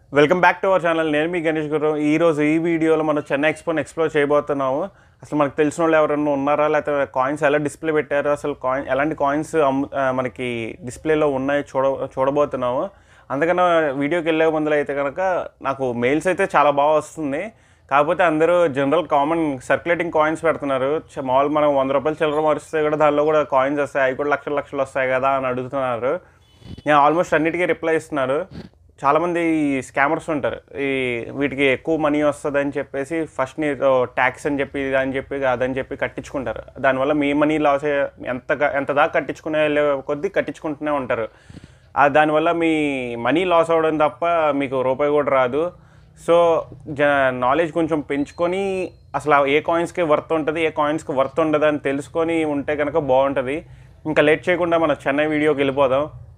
welcome back to our channel నేను మీ గణేష్ గురు ఈ రోజు ఈ వీడియోలో మనం చెన్నై ఎక్స్పోని ఎక్స్ప్లోర్ చేయబోతున్నాము అసలు మనకు తెలిసిన వాళ్ళు ఎవరైనా ఉన్నారా లేకపోతే కాయిన్స్ ఎలా డిస్ప్లే పెట్టారు అసలు కాయిన్ ఎలాంటి కాయిన్స్ మనకి డిస్ప్లేలో ఉన్నాయి చూడ చూడబోతున్నాము అందుకని వీడియోకి వెళ్ళే ముందులో అయితే కనుక నాకు మెయిల్స్ అయితే చాలా బాగా వస్తుంది కాకపోతే అందరూ జనరల్ కామన్ సర్క్యులేటింగ్ కాయిన్స్ పెడుతున్నారు చ- మామూలు మనం వంద రూపాయలు చిల్లర మరిస్తే కూడా దానిలో కూడా కాయిన్స్ వస్తాయి అవి కూడా లక్షలు లక్షలు వస్తాయి కదా అని అడుగుతున్నారు నేను ఆల్మోస్ట్ అన్నిటికీ రిప్లై ఇస్తున్నారు చాలామంది స్కామర్స్ ఉంటారు ఈ వీటికి ఎక్కువ మనీ వస్తుంది అని చెప్పేసి ఫస్ట్ నీతో ట్యాక్స్ అని చెప్పి ఇది అని చెప్పి అదని చెప్పి కట్టించుకుంటారు దానివల్ల మీ మనీ లాస్ ఎంత ఎంత దాకా కట్టించుకునే వెళ్ళే కొద్దీ కట్టించుకుంటూనే ఉంటారు ఆ దానివల్ల మీ మనీ లాస్ అవ్వడం తప్ప మీకు రూపాయి కూడా రాదు సో జ నాలెడ్జ్ కొంచెం పెంచుకొని అసలు ఆ ఏ కాయిన్స్కి వర్త్ ఉంటుంది ఏ కాయిన్స్కి వర్త్ ఉండదు అని తెలుసుకొని ఉంటే కనుక బాగుంటుంది ఇంకా లేట్ చేయకుండా మన చెన్నై వీడియోకి వెళ్ళిపోదాం